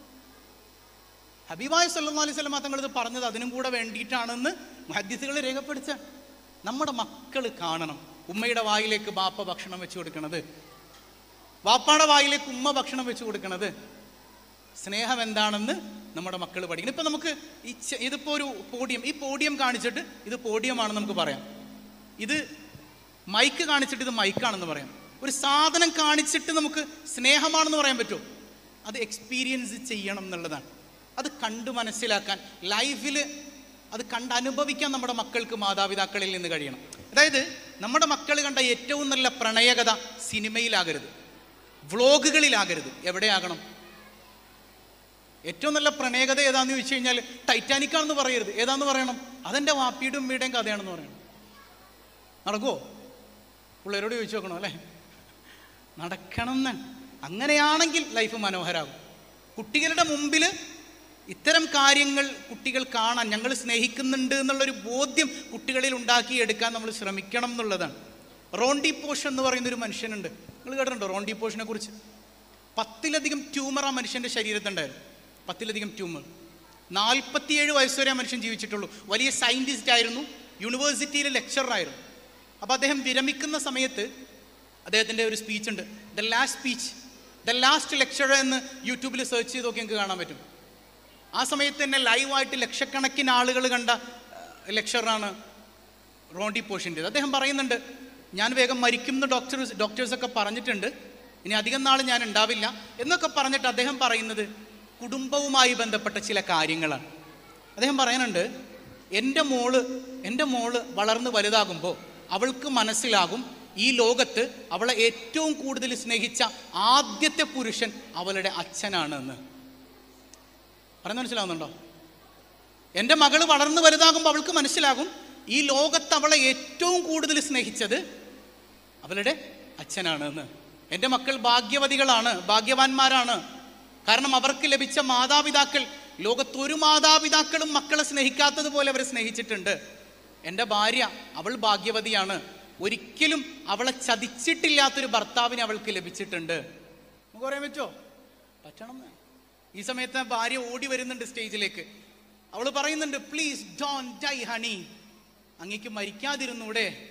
ഹബീബായ സല്ലാ അലൈഹി സ്വലമ തങ്ങൾ ഇത് പറഞ്ഞത് അതിനും കൂടെ വേണ്ടിയിട്ടാണെന്ന് മുഹദ്ദിസുകൾ രേഖപ്പെടുത്ത നമ്മുടെ മക്കൾ കാണണം ഉമ്മയുടെ വായിലേക്ക് ബാപ്പ ഭക്ഷണം വെച്ച് കൊടുക്കണത് വാപ്പാടെ വായിലേക്ക് ഉമ്മ ഭക്ഷണം വെച്ച് കൊടുക്കണത് സ്നേഹം എന്താണെന്ന് നമ്മുടെ മക്കൾ പഠിക്കണം ഇപ്പം നമുക്ക് ഈ ചെ- ഇതിപ്പോ ഒരു പോഡിയം ഈ പോഡിയം കാണിച്ചിട്ട് ഇത് പോഡിയമാണെന്ന് നമുക്ക് പറയാം ഇത് മൈക്ക് കാണിച്ചിട്ട് ഇത് മൈക്കാണെന്ന് പറയാം ഒരു സാധനം കാണിച്ചിട്ട് നമുക്ക് സ്നേഹമാണെന്ന് പറയാൻ പറ്റുമോ അത് എക്സ്പീരിയൻസ് ചെയ്യണം എന്നുള്ളതാണ് അത് കണ്ട് മനസ്സിലാക്കാൻ ലൈഫിൽ അത് കണ്ട് അനുഭവിക്കാൻ നമ്മുടെ മക്കൾക്ക് മാതാപിതാക്കളിൽ നിന്ന് കഴിയണം അതായത് നമ്മുടെ മക്കൾ കണ്ട ഏറ്റവും നല്ല പ്രണയകഥ സിനിമയിലാകരുത് വ്ളോഗുകളിലാകരുത് എവിടെയാകണം ഏറ്റവും നല്ല പ്രണയകഥ ഏതാന്ന് ചോദിച്ചു കഴിഞ്ഞാൽ ടൈറ്റാനിക് ആണെന്ന് പറയരുത് ഏതാന്ന് പറയണം അതെൻ്റെ വാപ്പിയുടെ ഉമ്മയുടെയും കഥയാണെന്ന് പറയണം നടക്കുമോ പിള്ളേരോട് ചോദിച്ചു നോക്കണോ അല്ലേ നടക്കണം എന്ന് അങ്ങനെയാണെങ്കിൽ ലൈഫ് മനോഹരാകും കുട്ടികളുടെ മുമ്പിൽ ഇത്തരം കാര്യങ്ങൾ കുട്ടികൾ കാണാൻ ഞങ്ങൾ സ്നേഹിക്കുന്നുണ്ട് എന്നുള്ളൊരു ബോധ്യം കുട്ടികളിൽ ഉണ്ടാക്കിയെടുക്കാൻ നമ്മൾ ശ്രമിക്കണം എന്നുള്ളതാണ് റോണ്ടി പോഷ് എന്ന് പറയുന്ന ഒരു മനുഷ്യനുണ്ട് നിങ്ങൾ കേട്ടിട്ടുണ്ടോ റോണ്ടി പോഷിനെ കുറിച്ച് പത്തിലധികം ട്യൂമർ ആ മനുഷ്യൻ്റെ ശരീരത്തുണ്ടായിരുന്നു പത്തിലധികം ട്യൂമർ നാൽപ്പത്തിയേഴ് വയസ്സ് വരെ ആ മനുഷ്യൻ ജീവിച്ചിട്ടുള്ളൂ വലിയ സയൻറ്റിസ്റ്റ് ആയിരുന്നു യൂണിവേഴ്സിറ്റിയിലെ ലെക്ചറായിരുന്നു അപ്പോൾ അദ്ദേഹം വിരമിക്കുന്ന സമയത്ത് അദ്ദേഹത്തിൻ്റെ ഒരു സ്പീച്ച് ഉണ്ട് the last speech the last lecture എന്ന് യൂട്യൂബിൽ സെർച്ച് ചെയ്ത് നോക്കി നിങ്ങൾക്ക് കാണാൻ പറ്റും ആ സമയത്ത് തന്നെ ലൈവായിട്ട് ലക്ഷക്കണക്കിന് ആളുകൾ കണ്ട ലെക്ചറാണ് റോണ്ടി പോഷിൻ്റെത് അദ്ദേഹം പറയുന്നുണ്ട് ഞാൻ വേഗം മരിക്കും എന്ന് ഡോക്ടേഴ്സ് ഡോക്ടേഴ്സൊക്കെ പറഞ്ഞിട്ടുണ്ട് ഇനി അധികം നാൾ ഞാൻ ഉണ്ടാവില്ല എന്നൊക്കെ പറഞ്ഞിട്ട് അദ്ദേഹം പറയുന്നത് കുടുംബവുമായി ബന്ധപ്പെട്ട ചില കാര്യങ്ങളാണ് അദ്ദേഹം പറയുന്നുണ്ട് എൻ്റെ മോള് എൻ്റെ മോള് വളർന്ന് വലുതാകുമ്പോൾ അവൾക്ക് മനസ്സിലാകും ഈ ലോകത്ത് അവളെ ഏറ്റവും കൂടുതൽ സ്നേഹിച്ച ആദ്യത്തെ പുരുഷൻ അവളുടെ അച്ഛനാണ് എന്ന് പറയുന്നത് മനസ്സിലാവുന്നുണ്ടോ എൻ്റെ മകള് വളർന്നു വലുതാകുമ്പോൾ അവൾക്ക് മനസ്സിലാകും ഈ ലോകത്ത് അവളെ ഏറ്റവും കൂടുതൽ സ്നേഹിച്ചത് അവളുടെ അച്ഛനാണ് എന്ന് എൻ്റെ മക്കൾ ഭാഗ്യവതികളാണ് ഭാഗ്യവാന്മാരാണ് കാരണം അവർക്ക് ലഭിച്ച മാതാപിതാക്കൾ ലോകത്തൊരു മാതാപിതാക്കളും മക്കളെ സ്നേഹിക്കാത്തതുപോലെ അവരെ സ്നേഹിച്ചിട്ടുണ്ട് എൻ്റെ ഭാര്യ അവൾ ഭാഗ്യവതിയാണ് ഒരിക്കലും അവളെ ചതിച്ചിട്ടില്ലാത്തൊരു ഭർത്താവിനെ അവൾക്ക് ലഭിച്ചിട്ടുണ്ട് നമുക്ക് പറയാൻ പറ്റുമോ പറ്റണം എന്ന്. ഈ സമയത്ത് ആ ഭാര്യ ഓടി വരുന്നുണ്ട് സ്റ്റേജിലേക്ക് അവൾ പറയുന്നുണ്ട് പ്ലീസ് ഡോൺ ഡൈ ഹണി അങ്ങേക്ക് മരിക്കാതിരുന്നൂടെ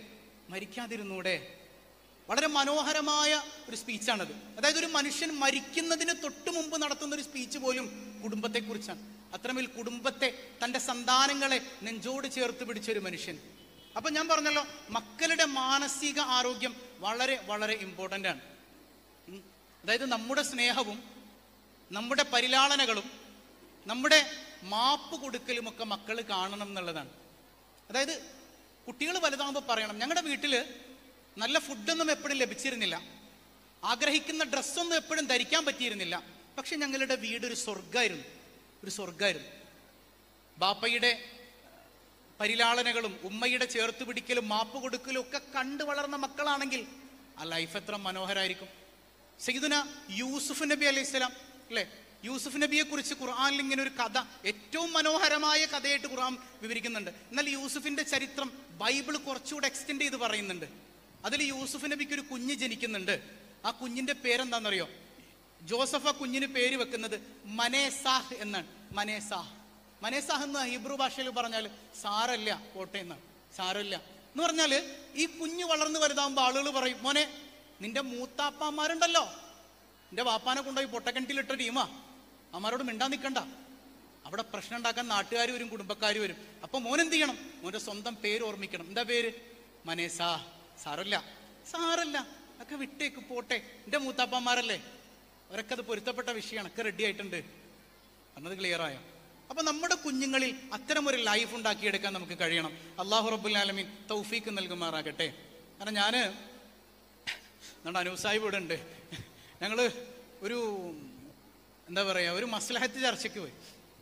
മരിക്കാതിരുന്നൂടെ വളരെ മനോഹരമായ ഒരു സ്പീച്ചാണത് അതായത് ഒരു മനുഷ്യൻ മരിക്കുന്നതിന് തൊട്ട് മുമ്പ് നടത്തുന്ന ഒരു സ്പീച്ച് പോലും കുടുംബത്തെക്കുറിച്ചാണ് അത്രമേൽ കുടുംബത്തെ തൻ്റെ സന്താനങ്ങളെ നെഞ്ചോട് ചേർത്ത് പിടിച്ച ഒരു മനുഷ്യൻ അപ്പൊ ഞാൻ പറഞ്ഞല്ലോ മക്കളുടെ മാനസിക ആരോഗ്യം വളരെ വളരെ ഇമ്പോർട്ടൻ്റ് ആണ് ഉം. അതായത് നമ്മുടെ സ്നേഹവും നമ്മുടെ പരിലാളനകളും നമ്മുടെ മാപ്പ് കൊടുക്കലുമൊക്കെ മക്കൾ കാണണം എന്നുള്ളതാണ് അതായത് കുട്ടികൾ വലുതാകുമ്പോൾ പറയണം ഞങ്ങളുടെ വീട്ടിൽ നല്ല ഫുഡൊന്നും എപ്പോഴും ലഭിച്ചിരുന്നില്ല ആഗ്രഹിക്കുന്ന ഡ്രസ്സൊന്നും എപ്പോഴും ധരിക്കാൻ പറ്റിയിരുന്നില്ല പക്ഷെ ഞങ്ങളുടെ വീട് ഒരു സ്വർഗമായിരുന്നു ഒരു സ്വർഗമായിരുന്നു ബാപ്പയുടെ പരിലാളനകളും ഉമ്മയുടെ ചേർത്ത് പിടിക്കലും മാപ്പ് കൊടുക്കലും ഒക്കെ കണ്ടു വളർന്ന മക്കളാണെങ്കിൽ ആ ലൈഫ് എത്ര മനോഹരമായിരിക്കും സയ്യിദുന യൂസുഫ് നബി അലൈഹി സ്വലാം അല്ലേ യൂസുഫ് നബിയെ കുറിച്ച് ഖുർആനിൽ ഇങ്ങനെ ഒരു കഥ ഏറ്റവും മനോഹരമായ കഥയായിട്ട് ഖുർആൻ വിവരിക്കുന്നുണ്ട് എന്നാൽ യൂസുഫിന്റെ ചരിത്രം ബൈബിൾ കുറച്ചുകൂടെ എക്സ്റ്റെൻഡ് ചെയ്ത് പറയുന്നുണ്ട് അതിൽ യൂസുഫ് നബിക്ക് ഒരു കുഞ്ഞ് ജനിക്കുന്നുണ്ട് ആ കുഞ്ഞിന്റെ പേരെന്താണെന്നറിയോ ജോസഫ് ആ കുഞ്ഞിന് പേര് വെക്കുന്നത് മനേസാഹ് എന്നാണ് മനേസാഹ് മനേസാഹ് എന്ന് ഹീബ്രു ഭാഷയിൽ പറഞ്ഞാൽ സാരല്ല പോട്ടെ എന്നാണ് സാരല്ല എന്ന് പറഞ്ഞാൽ ഈ കുഞ്ഞ് വളർന്നു വലുതാകുമ്പോൾ ആളുകൾ പറയും മോനെ നിന്റെ മൂത്താപ്പാമാരുണ്ടല്ലോ നിന്റെ വാപ്പാനെ കൊണ്ടുപോയി പൊട്ടക്കിണറ്റിലിട്ട ടീമാ അമ്മാരോട് മിണ്ടാൻ നിൽക്കണ്ട അവിടെ പ്രശ്നം ഉണ്ടാക്കാൻ നാട്ടുകാർ വരും കുടുംബക്കാർ വരും അപ്പൊ മോൻ എന്ത് ചെയ്യണം മോന്റെ സ്വന്തം പേര് ഓർമ്മിക്കണം എന്താ പേര് മനേസാ സാരല്ല സാരല്ല ഒക്കെ വിട്ടേക്ക് പോട്ടെ എന്റെ മൂത്താപ്പന്മാരല്ലേ അവരൊക്കെ അത് പൊരുത്തപ്പെട്ട വിഷയമാണ് ഒക്കെ റെഡി ആയിട്ടുണ്ട് എന്നത് ക്ലിയർ ആയോ അപ്പൊ നമ്മുടെ കുഞ്ഞുങ്ങളിൽ അത്തരം ഒരു ലൈഫ് ഉണ്ടാക്കിയെടുക്കാൻ നമുക്ക് കഴിയണം അള്ളാഹു റബ്ബുൽ ആലമീൻ തൗഫീക്ക് നൽകുമാറാകട്ടെ കാരണം ഞാന് നമ്മുടെ അനൂപ് സാഹിബ് ഇവിടെ ഉണ്ട് ഞങ്ങള് ഒരു എന്താ പറയാ ഒരു മസ്ലഹത്ത് ചർച്ചയ്ക്ക് പോയി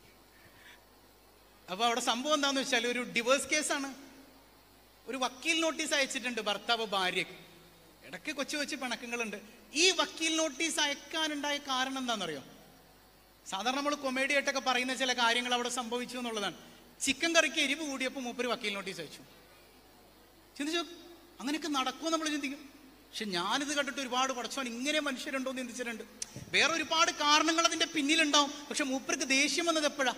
അപ്പൊ അവിടെ സംഭവം എന്താന്ന് വെച്ചാൽ ഒരു ഡിവേഴ്സ് കേസാണ് ഒരു വക്കീൽ നോട്ടീസ് അയച്ചിട്ടുണ്ട് ഭർത്താവ് ഭാര്യക്ക് ഇടയ്ക്ക് കൊച്ചു കൊച്ചു പിണക്കങ്ങളുണ്ട് ഈ വക്കീൽ നോട്ടീസ് അയക്കാനുണ്ടായ കാരണം എന്താണെന്നറിയോ സാധാരണ നമ്മൾ കൊമേഡി ആയിട്ടൊക്കെ പറയുന്ന ചില കാര്യങ്ങൾ അവിടെ സംഭവിച്ചു എന്നുള്ളതാണ് ചിക്കൻ കറിക്ക് എരിവ് കൂടിയപ്പോൾ മൂപ്പര് വക്കീൽ നോട്ടീസ് അയച്ചു ചിന്തിച്ചു അങ്ങനെയൊക്കെ നടക്കുമോ നമ്മൾ ചിന്തിക്കും പക്ഷെ ഞാനിത് കണ്ടിട്ട് ഒരുപാട് പടച്ചോൻ ഇങ്ങനെ മനുഷ്യരുണ്ടോ എന്ന് ചിന്തിച്ചിട്ടുണ്ട് വേറെ ഒരുപാട് കാരണങ്ങൾ അതിന്റെ പിന്നിലുണ്ടാവും പക്ഷെ മൂപ്പർക്ക് ദേഷ്യം വന്നത് എപ്പോഴാ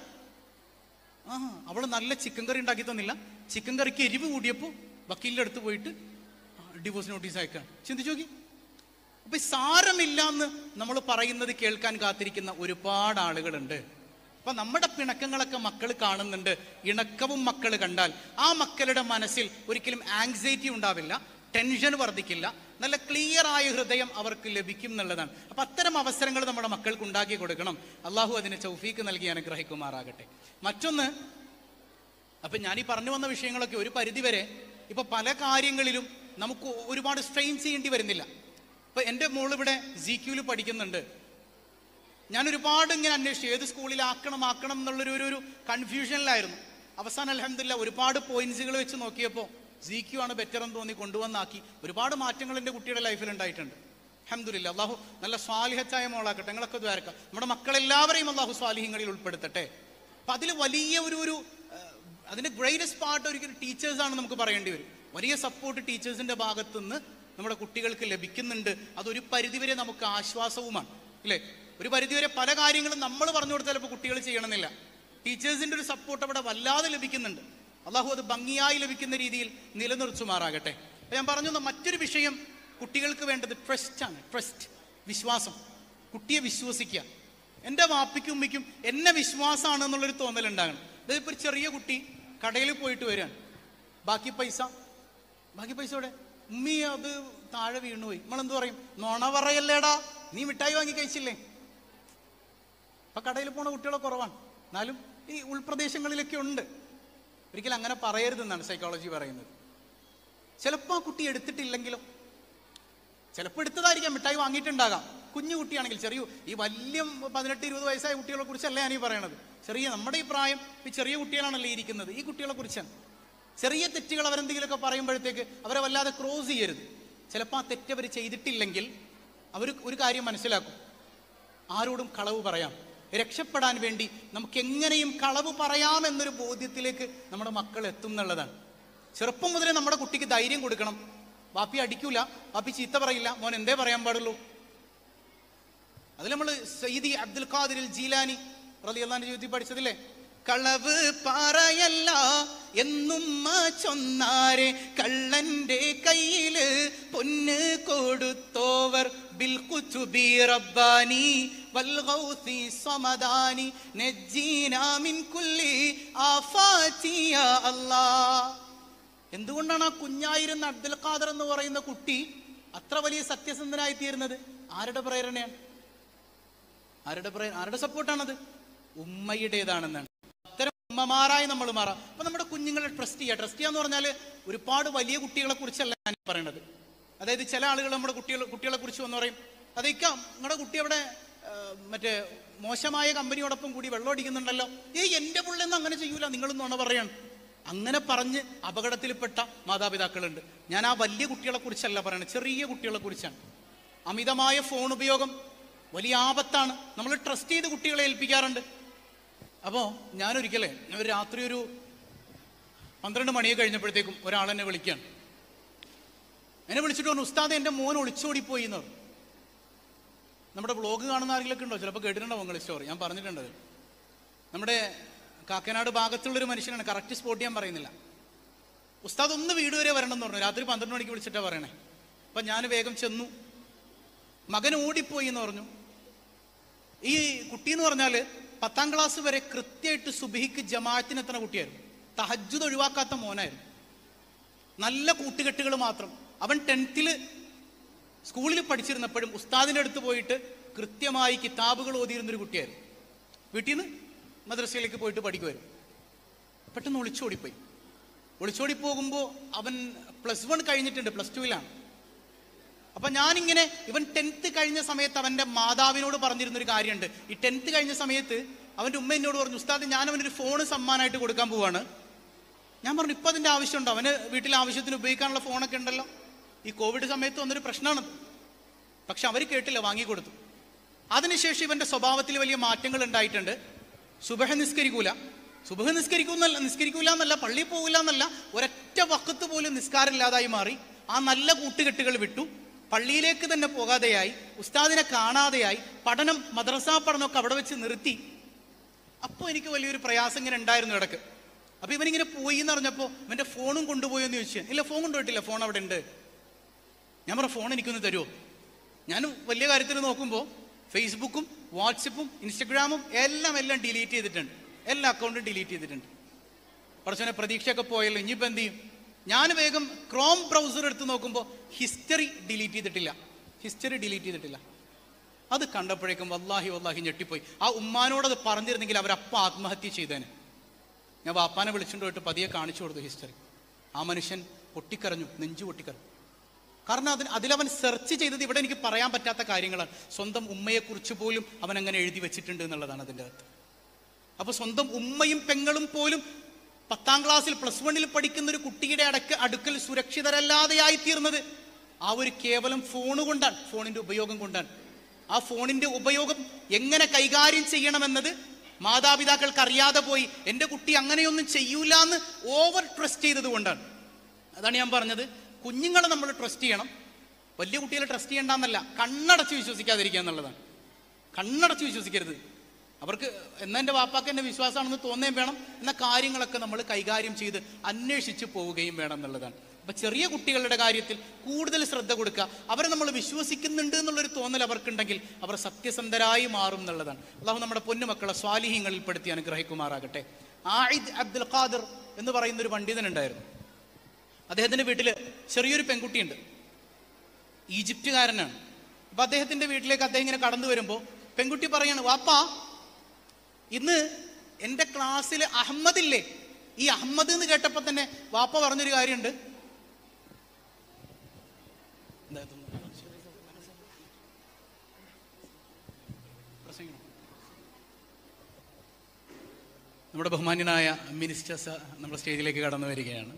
ആ അവള് നല്ല ചിക്കൻ കറി ഉണ്ടാക്കി തന്നില്ല ചിക്കൻ കറിക്ക് എരിവ് കൂടിയപ്പോൾ വക്കീലിന്റെ അടുത്ത് പോയിട്ട് ഡിവോഴ്സ് നോട്ടീസ് അയക്കാൻ ചിന്തിച്ചു നോക്കി അപ്പൊ ഈ സാരമില്ല എന്ന് നമ്മൾ പറയുന്നത് കേൾക്കാൻ കാത്തിരിക്കുന്ന ഒരുപാട് ആളുകളുണ്ട് അപ്പൊ നമ്മുടെ പിണക്കങ്ങളൊക്കെ മക്കൾ കാണുന്നുണ്ട് ഇണക്കവും മക്കൾ കണ്ടാൽ ആ മക്കളുടെ മനസ്സിൽ ഒരിക്കലും ആങ്സൈറ്റി ഉണ്ടാവില്ല ടെൻഷൻ വർദ്ധിക്കില്ല നല്ല ക്ലിയർ ആയ ഹൃദയം അവർക്ക് ലഭിക്കും എന്നുള്ളതാണ് അപ്പൊ അത്തരം അവസരങ്ങൾ നമ്മുടെ മക്കൾക്ക് ഉണ്ടാക്കി കൊടുക്കണം അള്ളാഹു അതിന് ചൗഫീക്ക് നൽകി അനുഗ്രഹിക്കുമാറാകട്ടെ മറ്റൊന്ന് അപ്പൊ ഞാൻ ഈ പറഞ്ഞു വന്ന വിഷയങ്ങളൊക്കെ ഒരു പരിധിവരെ ഇപ്പൊ പല കാര്യങ്ങളിലും നമുക്ക് ഒരുപാട് സ്ട്രെയിൻ ചെയ്യേണ്ടി വരുന്നില്ല ഇപ്പൊ എൻ്റെ മോൾ ഇവിടെ ജി ക്യൂല് പഠിക്കുന്നുണ്ട് ഞാൻ ഒരുപാട് ഇങ്ങനെ അന്വേഷിച്ചു ഏത് സ്കൂളിലാക്കണം ആക്കണം എന്നുള്ളൊരു ഒരു ഒരു കൺഫ്യൂഷനിലായിരുന്നു അവസാനം അലഹമില്ല ഒരുപാട് പോയിന്റ്സുകൾ വെച്ച് നോക്കിയപ്പോൾ ജി ക്യു ആണ് ബെറ്റർ എന്ന് തോന്നി കൊണ്ടുവന്നാക്കി ഒരുപാട് മാറ്റങ്ങൾ എൻ്റെ കുട്ടിയുടെ ലൈഫിൽ ഉണ്ടായിട്ടുണ്ട് അഹമ്മദില്ല അള്ളാഹു നല്ല സ്വാലിഹത്തായ മോളാക്കട്ടെ നിങ്ങളൊക്കെ ദ്വാരക്കാം നമ്മുടെ മക്കളെല്ലാവരെയും അള്ളാഹു സ്വാലിഹ്യങ്ങളിൽ ഉൾപ്പെടുത്തട്ടെ അപ്പൊ അതിൽ വലിയ ഒരു ഒരു ഏഹ്, അതിന്റെ ഗ്രേറ്റസ്റ്റ് പാർട്ട് ഒരിക്കലും ടീച്ചേഴ്സാണ് നമുക്ക് പറയേണ്ടി വരും വലിയ സപ്പോർട്ട് ടീച്ചേഴ്സിന്റെ ഭാഗത്തു നിന്ന് നമ്മുടെ കുട്ടികൾക്ക് ലഭിക്കുന്നുണ്ട് അതൊരു പരിധിവരെ നമുക്ക് ആശ്വാസവുമാണ് ഇല്ലേ ഒരു പരിധിവരെ പല കാര്യങ്ങളും നമ്മൾ പറഞ്ഞു കൊടുത്താൽ ചിലപ്പോൾ കുട്ടികൾ ചെയ്യണമെന്നില്ല ടീച്ചേഴ്സിന്റെ ഒരു സപ്പോർട്ട് അവിടെ വല്ലാതെ ലഭിക്കുന്നുണ്ട് അള്ളാഹു അത് ഭംഗിയായി ലഭിക്കുന്ന രീതിയിൽ നിലനിർത്തുമാറാകട്ടെ അപ്പൊ ഞാൻ പറഞ്ഞു തന്ന മറ്റൊരു വിഷയം കുട്ടികൾക്ക് വേണ്ടത് ട്രസ്റ്റ് ആണ് ട്രസ്റ്റ് വിശ്വാസം കുട്ടിയെ വിശ്വസിക്കുക എൻ്റെ വാപ്പിക്കും ഉമ്മിക്കും എന്നെ വിശ്വാസമാണ് എന്നുള്ളൊരു തോന്നലുണ്ടാകണം അതായത് ഇപ്പോൾ ഒരു ചെറിയ കുട്ടി കടയിൽ പോയിട്ട് വരികയാണ് ബാക്കി പൈസ ബാക്കി പൈസ ഇവിടെ ഉമ്മി അത് താഴെ വീണുപോയി നമ്മളെന്ത് പറയും നോണ പറയല്ലേടാ നീ മിഠായി വാങ്ങി കഴിച്ചില്ലേ ഇപ്പൊ കടയിൽ പോണ കുട്ടികളെ കുറവാണ് എന്നാലും ഈ ഉൾപ്രദേശങ്ങളിലൊക്കെ ഉണ്ട് ഒരിക്കലും അങ്ങനെ പറയരുതെന്നാണ് സൈക്കോളജി പറയുന്നത് ചിലപ്പോൾ ആ കുട്ടി എടുത്തിട്ടില്ലെങ്കിലോ ചിലപ്പോൾ എടുത്തതായിരിക്കാം മിഠായി വാങ്ങിയിട്ടുണ്ടാകാം കുഞ്ഞു കുട്ടിയാണെങ്കിൽ ചെറിയ ഈ വലിയ പതിനെട്ട് ഇരുപത് വയസ്സായ കുട്ടികളെ കുറിച്ചല്ല ഞാൻ ഈ പറയണത് ചെറിയ നമ്മുടെ ഈ പ്രായം ഈ ചെറിയ കുട്ടികളാണല്ലോ ഈ ഇരിക്കുന്നത് ഈ കുട്ടികളെ കുറിച്ചാണ് ചെറിയ തെറ്റുകൾ അവരെന്തെങ്കിലുമൊക്കെ പറയുമ്പോഴത്തേക്ക് അവരെ വല്ലാതെ ക്രോസ് ചെയ്യരുത് ചിലപ്പോൾ ആ തെറ്റ് അവർ ചെയ്തിട്ടില്ലെങ്കിൽ അവർ ഒരു കാര്യം മനസ്സിലാക്കും ആരോടും കളവ് പറയാം രക്ഷപ്പെടാൻ വേണ്ടി നമുക്ക് എങ്ങനെയും കളവ് പറയാം എന്നൊരു ബോധ്യത്തിലേക്ക് നമ്മുടെ മക്കൾ എത്തും എന്നുള്ളതാണ് ചെറുപ്പം മുതലേ നമ്മുടെ കുട്ടിക്ക് ധൈര്യം കൊടുക്കണം വാപ്പി അടിക്കൂല വാപ്പി ചീത്ത പറയില്ല മോൻ എന്തേ പറയാൻ പാടുള്ളൂ അതിൽ നമ്മൾ സയ്യിദി അബ്ദുൽ ഖാദിർ ജീലാനി റലി അള്ളാന്റെ ജീവിതത്തിൽ പഠിച്ചതില്ലേ കളവ് പറയല്ല എന്നുമ്മ ചൊന്നാരെ കള്ളന്റെ കയ്യില് പൊന്ന് കൊടുത്തോവർ ബിൽകുതുബി റബ്ബാനി വൽഗൗസി സമദാനി നജ്ജീനാ മിൻ കുല്ലി ആഫാതി യാ അല്ലാഹ് എന്തുകൊണ്ടാണ് ആ കുഞ്ഞായിരുന്ന അബ്ദുൽ ഖാദർ എന്ന് പറയുന്ന കുട്ടി അത്ര വലിയ സത്യസന്ധനായി തീരുന്നത് ആരുടെ പ്രേരണയാണ് ആരുടെ പ്രേരണ ആരുടെ സപ്പോർട്ടാണത് ഉമ്മയുടേതാണെന്നാണ് അത്തരം ഉമ്മമാരായി നമ്മൾ മാറാം അപ്പൊ നമ്മുടെ കുഞ്ഞുങ്ങളെ ട്രസ്റ്റ് ചെയ്യുക ട്രസ്റ്റ് ചെയ്യാന്ന് പറഞ്ഞാൽ ഒരുപാട് വലിയ കുട്ടികളെ കുറിച്ചല്ല ഞാൻ ഈ പറയണത് അതായത് ചില ആളുകൾ നമ്മുടെ കുട്ടികൾ കുട്ടികളെ കുറിച്ച് വന്ന് പറയും അതേക്കാം നിങ്ങളുടെ കുട്ടി അവിടെ ആ, മറ്റേ മോശമായ കമ്പനിയോടൊപ്പം കൂടി വെള്ളം അടിക്കുന്നുണ്ടല്ലോ ഏയ് എന്റെ പിള്ളേന്ന് അങ്ങനെ ചെയ്യൂല നിങ്ങളൊന്നും പറയാണ് അങ്ങനെ പറഞ്ഞ് അപകടത്തിൽപ്പെട്ട മാതാപിതാക്കളുണ്ട് ഞാൻ ആ വലിയ കുട്ടികളെ കുറിച്ചല്ല പറയുന്നത് ചെറിയ കുട്ടികളെ കുറിച്ചാണ് അമിതമായ ഫോൺ ഉപയോഗം വലിയ ആപത്താണ് നമ്മൾ ട്രസ്റ്റ് ചെയ്ത് കുട്ടികളെ ഏൽപ്പിക്കാറുണ്ട് അപ്പോൾ ഞാനൊരിക്കലേ ഒരു രാത്രി ഒരു പന്ത്രണ്ട് മണിയെ കഴിഞ്ഞപ്പോഴത്തേക്കും ഒരാൾ എന്നെ വിളിക്കുകയാണ് എന്നെ വിളിച്ചിട്ട് പറഞ്ഞു ഉസ്താദ് എൻ്റെ മോൻ ഒളിച്ചോടിപ്പോയി എന്ന് പറഞ്ഞു നമ്മുടെ ബ്ലോഗ് കാണുന്ന ആരെങ്കിലൊക്കെ ഉണ്ടോ ചിലപ്പോൾ കേട്ടിട്ടുണ്ടാവും നിങ്ങൾ സ്റ്റോറി ഞാൻ പറഞ്ഞിട്ടുണ്ട് അത്. നമ്മുടെ കാക്കനാട് ഭാഗത്തുള്ളൊരു മനുഷ്യനാണ് കറക്റ്റ് സ്പോട്ട് ഞാൻ പറയുന്നില്ല ഉസ്താദ് ഒന്ന് വീട് വരെ വരണം എന്ന് പറഞ്ഞു രാത്രി പന്ത്രണ്ട് മണിക്ക് വിളിച്ചിട്ടാ പറയണേ അപ്പം ഞാൻ വേഗം ചെന്നു മകൻ ഓടിപ്പോയി എന്ന് പറഞ്ഞു ഈ കുട്ടി എന്ന് പറഞ്ഞാൽ പത്താം ക്ലാസ് വരെ കൃത്യമായിട്ട് സുബഹിക്ക് ജമാഅത്തിന് എത്തുന്ന കുട്ടിയായിരുന്നു തഹജ്ജുദ് ഒഴിവാക്കാത്ത മോനായിരുന്നു നല്ല കൂട്ടുകെട്ടുകൾ മാത്രം അവൻ ടെൻത്തിൽ സ്കൂളിൽ പഠിച്ചിരുന്നപ്പോഴും ഉസ്താദിൻ്റെ അടുത്ത് പോയിട്ട് കൃത്യമായി കിതാബുകൾ ഓതിയിരുന്നൊരു കുട്ടിയായിരുന്നു വീട്ടിൽ നിന്ന് മദ്രസയിലേക്ക് പോയിട്ട് പഠിക്കുമായിരുന്നു പെട്ടെന്ന് ഒളിച്ചോടിപ്പോയി ഒളിച്ചോടി പോകുമ്പോൾ അവൻ പ്ലസ് വൺ കഴിഞ്ഞിട്ടുണ്ട് പ്ലസ് ടുവിലാണ് അപ്പൊ ഞാനിങ്ങനെ ഇവൻ ടെൻത്ത് കഴിഞ്ഞ സമയത്ത് അവന്റെ മാതാവിനോട് പറഞ്ഞിരുന്നൊരു കാര്യമുണ്ട് ഈ ടെൻത്ത് കഴിഞ്ഞ സമയത്ത് അവന്റെ ഉമ്മ എന്നോട് പറഞ്ഞു ഉസ്താദ് ഞാൻ അവനൊരു ഫോൺ സമ്മാനമായിട്ട് കൊടുക്കാൻ പോവാണ് ഞാൻ പറഞ്ഞു ഇപ്പൊ അതിന്റെ ആവശ്യമുണ്ടോ അവന് വീട്ടിലെ ആവശ്യത്തിന് ഉപയോഗിക്കാനുള്ള ഫോണൊക്കെ ഉണ്ടല്ലോ ഈ കോവിഡ് സമയത്ത് വന്നൊരു പ്രശ്നമാണ് പക്ഷെ അവർ കേട്ടില്ല വാങ്ങിക്കൊടുത്തു അതിനുശേഷം ഇവന്റെ സ്വഭാവത്തിൽ വലിയ മാറ്റങ്ങൾ ഉണ്ടായിട്ടുണ്ട് സുബഹ നിസ്കരിക്കൂല സുബഹ നിസ്കരിക്കൂന്നല്ല നിസ്കരിക്കൂല എന്നല്ല പള്ളിയിൽ പോകില്ല എന്നല്ല ഒരൊറ്റ വക്കത്ത് പോലും നിസ്കാരമില്ലാതായി മാറി ആ നല്ല കൂട്ടുകെട്ടുകൾ വിട്ടു പള്ളിയിലേക്ക് തന്നെ പോകാതെയായി ഉസ്താദിനെ കാണാതെയായി പഠനം മദ്രസാ പഠനമൊക്കെ അവിടെ വെച്ച് നിർത്തി അപ്പോൾ എനിക്ക് വലിയൊരു പ്രയാസം ഇങ്ങനെ ഉണ്ടായിരുന്നു ഇടക്ക് അപ്പൊ ഇവനിങ്ങനെ പോയി എന്ന് പറഞ്ഞപ്പോൾ ഇവന്റെ ഫോണും കൊണ്ടുപോയി എന്ന് ചോദിച്ചു ഇല്ല ഫോൺ കൊണ്ടുപോയിട്ടില്ല ഫോൺ അവിടെ ഉണ്ട് ഞാൻ പറഞ്ഞു ഫോൺ എനിക്കൊന്ന് തരുമോ ഞാൻ വലിയ കാര്യത്തിൽ നോക്കുമ്പോൾ ഫേസ്ബുക്കും വാട്സപ്പും ഇൻസ്റ്റഗ്രാമും എല്ലാം എല്ലാം ഡിലീറ്റ് ചെയ്തിട്ടുണ്ട് എല്ലാ അക്കൗണ്ടും ഡിലീറ്റ് ചെയ്തിട്ടുണ്ട് കുറച്ചനെ പ്രതീക്ഷയൊക്കെ പോയല്ലോ ഇനിയിപ്പോൾ എന്ത് ചെയ്യും ഞാൻ വേഗം ക്രോം ബ്രൗസർ എടുത്ത് നോക്കുമ്പോൾ ഹിസ്റ്ററി ഡിലീറ്റ് ചെയ്തിട്ടില്ല ഹിസ്റ്ററി ഡിലീറ്റ് ചെയ്തിട്ടില്ല അത് കണ്ടപ്പോഴേക്കും വല്ലാഹി വല്ലാഹി ഞെട്ടിപ്പോയി ആ ഉമ്മാനോട് അത് പറഞ്ഞിരുന്നെങ്കിൽ അവരപ്പം ആത്മഹത്യ ചെയ്തേനെ ഞാൻ വാപ്പാനെ വിളിച്ചുകൊണ്ട് പോയിട്ട് പതിയെ കാണിച്ചു കൊടുത്തു ഹിസ്റ്ററി ആ മനുഷ്യൻ പൊട്ടിക്കരഞ്ഞു നെഞ്ചു പൊട്ടിക്കരഞ്ഞു കാരണം അതിന് അതിലവൻ സെർച്ച് ചെയ്തത് ഇവിടെ എനിക്ക് പറയാൻ പറ്റാത്ത കാര്യങ്ങളാണ് സ്വന്തം ഉമ്മയെക്കുറിച്ച് പോലും അവൻ അങ്ങനെ എഴുതി വെച്ചിട്ടുണ്ട് എന്നുള്ളതാണ് അതിൻ്റെ അകത്ത് അപ്പൊ സ്വന്തം ഉമ്മയും പെങ്ങളും പോലും പത്താം ക്ലാസ്സിൽ പ്ലസ് വണ്ണിൽ പഠിക്കുന്ന ഒരു കുട്ടിയുടെ അടക്ക അടുക്കൽ സുരക്ഷിതരല്ലാതെയായി തീർന്നത് ആ ഒരു കേവലം ഫോണ് കൊണ്ടാണ് ഫോണിന്റെ ഉപയോഗം കൊണ്ടാണ് ആ ഫോണിന്റെ ഉപയോഗം എങ്ങനെ കൈകാര്യം ചെയ്യണമെന്നത് മാതാപിതാക്കൾക്ക് അറിയാതെ പോയി എൻ്റെ കുട്ടി അങ്ങനെയൊന്നും ചെയ്യൂല എന്ന് ഓവർ ട്രസ്റ്റ് ചെയ്തത് കൊണ്ടാണ് അതാണ് ഞാൻ പറഞ്ഞത് കുഞ്ഞുങ്ങളെ നമ്മൾ ട്രസ്റ്റ് ചെയ്യണം വലിയ കുട്ടികളെ ട്രസ്റ്റ് ചെയ്യണ്ടെന്നല്ല കണ്ണടച്ച് വിശ്വസിക്കാതിരിക്കുക എന്നുള്ളതാണ് കണ്ണടച്ച് വിശ്വസിക്കരുത് അവർക്ക് എന്നാ എൻ്റെ വാപ്പാക്ക് എൻ്റെ വിശ്വാസമാണെന്ന് തോന്നുകയും വേണം എന്ന കാര്യങ്ങളൊക്കെ നമ്മൾ കൈകാര്യം ചെയ്ത് അന്വേഷിച്ച് പോവുകയും വേണം എന്നുള്ളതാണ് അപ്പം ചെറിയ കുട്ടികളുടെ കാര്യത്തിൽ കൂടുതൽ ശ്രദ്ധ കൊടുക്കുക അവരെ നമ്മൾ വിശ്വസിക്കുന്നുണ്ട് എന്നുള്ളൊരു തോന്നൽ അവർക്കുണ്ടെങ്കിൽ അവർ സത്യസന്ധരായി മാറും എന്നുള്ളതാണ് അള്ളാഹു നമ്മുടെ പൊന്നുമക്കളെ സ്വാലിഹ്യങ്ങളിൽ പെടുത്തി അനുഗ്രഹിക്കുമാറാകട്ടെ ആയിദ് അബ്ദുൽ ഖാദർ എന്ന് പറയുന്ന ഒരു പണ്ഡിതനുണ്ടായിരുന്നു അദ്ദേഹത്തിൻ്റെ വീട്ടിൽ ചെറിയൊരു പെൺകുട്ടിയുണ്ട് ഈജിപ്തുകാരനാണ് അപ്പൊ അദ്ദേഹത്തിന്റെ വീട്ടിലേക്ക് അദ്ദേഹം ഇങ്ങനെ കടന്നു വരുമ്പോൾ പെൺകുട്ടി പറയാണ് വാപ്പാ ഇന്ന് എൻ്റെ ക്ലാസ്സിൽ അഹമ്മദ് ഇല്ലേ ഈ അഹമ്മദ് എന്ന് കേട്ടപ്പോൾ തന്നെ വാപ്പ പറഞ്ഞൊരു കാര്യമുണ്ട് എന്താ ഇതൊന്ന് പ്രസംഗിക്കണോ? നമ്മുടെ ബഹുമാന്യനായ മിനിസ്റ്റേഴ്സ് നമ്മുടെ സ്റ്റേജിലേക്ക് കടന്നു വരികയാണ്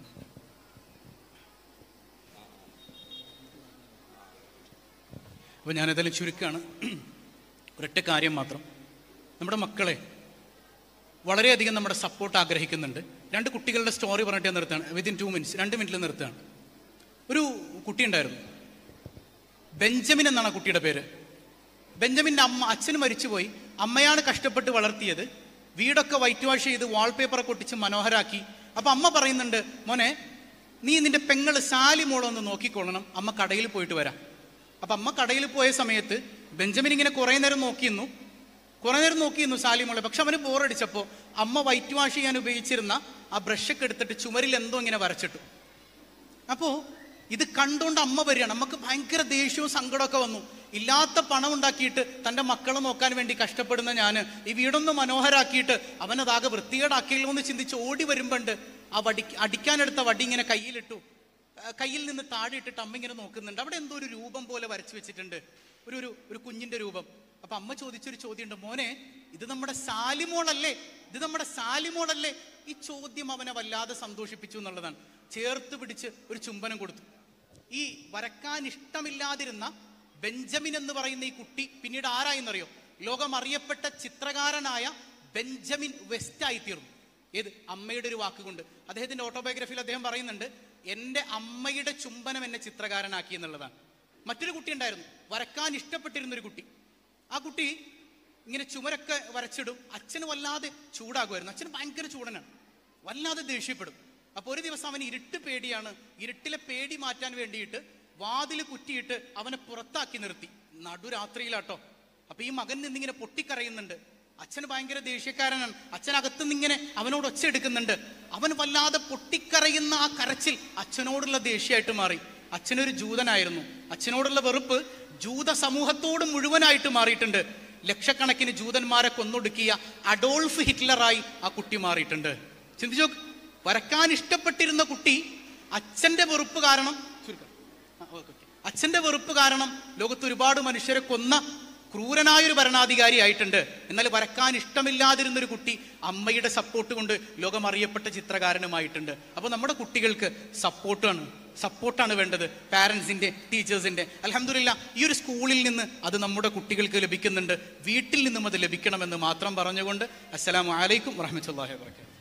അപ്പോൾ ഞാനതെല്ലാം ചുരുക്കമാണ് ഒരൊറ്റ കാര്യം മാത്രം നമ്മുടെ മക്കളെ വളരെയധികം നമ്മുടെ സപ്പോർട്ട് ആഗ്രഹിക്കുന്നുണ്ട് രണ്ട് കുട്ടികളുടെ സ്റ്റോറി പറഞ്ഞിട്ട് ഞാൻ നിർത്തുകയാണ് വിത്തിൻ ടു മിനിറ്റ്സ് രണ്ട് മിനിറ്റിൽ നിർത്തുകയാണ് ഒരു കുട്ടി ഉണ്ടായിരുന്നു ബെഞ്ചമിൻ എന്നാണ് ആ കുട്ടിയുടെ പേര് ബെഞ്ചമിൻ്റെ അമ്മ അച്ഛൻ മരിച്ചുപോയി അമ്മയാണ് കഷ്ടപ്പെട്ട് വളർത്തിയത് വീടൊക്കെ വൈറ്റ് വാഷ് ചെയ്ത് വാൾപേപ്പറൊക്കെ ഒട്ടിച്ച് മനോഹരാക്കി അപ്പൊ അമ്മ പറയുന്നുണ്ട് മോനെ നീ നിന്റെ പെങ്ങള് സാലി മോളെ ഒന്ന് നോക്കിക്കൊള്ളണം അമ്മ കടയിൽ പോയിട്ട് വരാം അപ്പൊ അമ്മ കടയിൽ പോയ സമയത്ത് ബെഞ്ചമിൻ ഇങ്ങനെ കുറേ നേരം നോക്കിയിരുന്നു കുറേ നേരം നോക്കിയിരുന്നു സാലി മോളെ പക്ഷെ അവന് ബോറടിച്ചപ്പോൾ അമ്മ വൈറ്റ് വാഷ് ചെയ്യാൻ ഉപയോഗിച്ചിരുന്ന ആ ബ്രഷൊക്കെ എടുത്തിട്ട് ചുമരിൽ എന്തോ ഇങ്ങനെ വരച്ചിട്ടു അപ്പോ ഇത് കണ്ടുകൊണ്ട് അമ്മ വരികയാണ് നമുക്ക് ഭയങ്കര ദേഷ്യവും സങ്കടമൊക്കെ വന്നു ഇല്ലാത്ത പണം ഉണ്ടാക്കിയിട്ട് തൻ്റെ മക്കളെ നോക്കാൻ വേണ്ടി കഷ്ടപ്പെടുന്ന ഞാൻ ഈ വീടൊന്ന് മനോഹരാക്കിയിട്ട് അവനതാകെ വൃത്തികേടാക്കിയല്ലോ എന്ന് ചിന്തിച്ച് ഓടി വരുമ്പോണ്ട് ആ വടി അടിക്കാനെടുത്ത വടി ഇങ്ങനെ കയ്യിലിട്ടു ആ, കയ്യിൽ നിന്ന് താഴെ ഇട്ടിട്ട് അമ്മ ഇങ്ങനെ നോക്കുന്നുണ്ട് അവിടെ എന്തോ ഒരു രൂപം പോലെ വരച്ചു വെച്ചിട്ടുണ്ട് ഒരു ഒരു ഒരു കുഞ്ഞിന്റെ രൂപം അപ്പൊ അമ്മ ചോദിച്ചൊരു ചോദ്യമുണ്ട് മോനെ ഇത് നമ്മുടെ സാലിമോളല്ലേ ഇത് നമ്മുടെ സാലിമോളല്ലേ ഈ ചോദ്യം അവനെ വല്ലാതെ സന്തോഷിപ്പിച്ചു എന്നുള്ളതാണ് ചേർത്ത് പിടിച്ച് ഒരു ചുംബനം കൊടുത്തു ഈ വരക്കാൻ ഇഷ്ടമില്ലാതിരുന്ന ബെഞ്ചമിൻ എന്ന് പറയുന്ന ഈ കുട്ടി പിന്നീട് ആരായെന്നറിയോ ലോകം അറിയപ്പെട്ട ചിത്രകാരനായ ബെഞ്ചമിൻ വെസ്റ്റ് ആയി തീർന്നു ഏത് അമ്മയുടെ ഒരു വാക്കുകൊണ്ട് അദ്ദേഹത്തിന്റെ ഓട്ടോബയോഗ്രഫിയിൽ അദ്ദേഹം പറയുന്നുണ്ട് എൻ്റെ അമ്മയുടെ ചുംബനം എന്നെ ചിത്രകാരനാക്കി എന്നുള്ളതാണ് മറ്റൊരു കുട്ടി ഉണ്ടായിരുന്നു വരക്കാൻ ഇഷ്ടപ്പെട്ടിരുന്ന ഒരു കുട്ടി ആ കുട്ടി ഇങ്ങനെ ചുമരൊക്കെ വരച്ചിടും അച്ഛന് വല്ലാതെ ചൂടാകുമായിരുന്നു അച്ഛന് ഭയങ്കര ചൂടനാണ് വല്ലാതെ ദേഷ്യപ്പെടും അപ്പൊ ഒരു ദിവസം അവന് ഇരുട്ട് പേടിയാണ് ഇരുട്ടിലെ പേടി മാറ്റാൻ വേണ്ടിയിട്ട് വാതിൽ കുറ്റിയിട്ട് അവനെ പുറത്താക്കി നിർത്തി നടുരാത്രിയിലാട്ടോ അപ്പൊ ഈ മകൻ നിന്നിങ്ങനെ പൊട്ടിക്കരയുന്നുണ്ട് അച്ഛൻ ഭയങ്കര ദേഷ്യക്കാരനാണ് അച്ഛൻ അകത്തുനിന്നിങ്ങനെ അവനോട് ഒച്ച എടുക്കുന്നുണ്ട് അവൻ വല്ലാതെ പൊട്ടിക്കരയുന്ന ആ കരച്ചിൽ അച്ഛനോടുള്ള ദേഷ്യമായിട്ട് മാറി അച്ഛനൊരു ജൂതനായിരുന്നു അച്ഛനോടുള്ള വെറുപ്പ് ജൂത സമൂഹത്തോട് മുഴുവനായിട്ട് മാറിയിട്ടുണ്ട് ലക്ഷക്കണക്കിന് ജൂതന്മാരെ കൊന്നൊടുക്കിയ അഡോൾഫ് ഹിറ്റ്ലറായി ആ കുട്ടി മാറിയിട്ടുണ്ട് ചിന്തിച്ചോ വരക്കാൻ ഇഷ്ടപ്പെട്ടിരുന്ന കുട്ടി അച്ഛന്റെ വെറുപ്പ് കാരണം ചുരുക്കം. ആ, ഓക്കേ, ഓക്കേ. അച്ഛന്റെ വെറുപ്പ് കാരണം ലോകത്ത് ഒരുപാട് മനുഷ്യരെ കൊന്ന ക്രൂരനായൊരു ഭരണാധികാരി ആയിട്ടുണ്ട് എന്നാൽ വരക്കാൻ ഇഷ്ടമില്ലാതിരുന്ന ഒരു കുട്ടി അമ്മയുടെ സപ്പോർട്ട് കൊണ്ട് ലോകം അറിയപ്പെട്ട ചിത്രകാരനുമായിട്ടുണ്ട് അപ്പോൾ നമ്മുടെ കുട്ടികൾക്ക് സപ്പോർട്ടാണ് സപ്പോർട്ടാണ് വേണ്ടത് പാരൻസിന്റെ ടീച്ചേഴ്സിന്റെ അലഹമില്ല ഈ ഒരു സ്കൂളിൽ നിന്ന് അത് നമ്മുടെ കുട്ടികൾക്ക് ലഭിക്കുന്നുണ്ട് വീട്ടിൽ നിന്നും അത് ലഭിക്കണമെന്ന് മാത്രം പറഞ്ഞുകൊണ്ട് അസ്സലാമു അലൈക്കും വറഹമത്തല്ലാഹി വാബർക്കാത്തു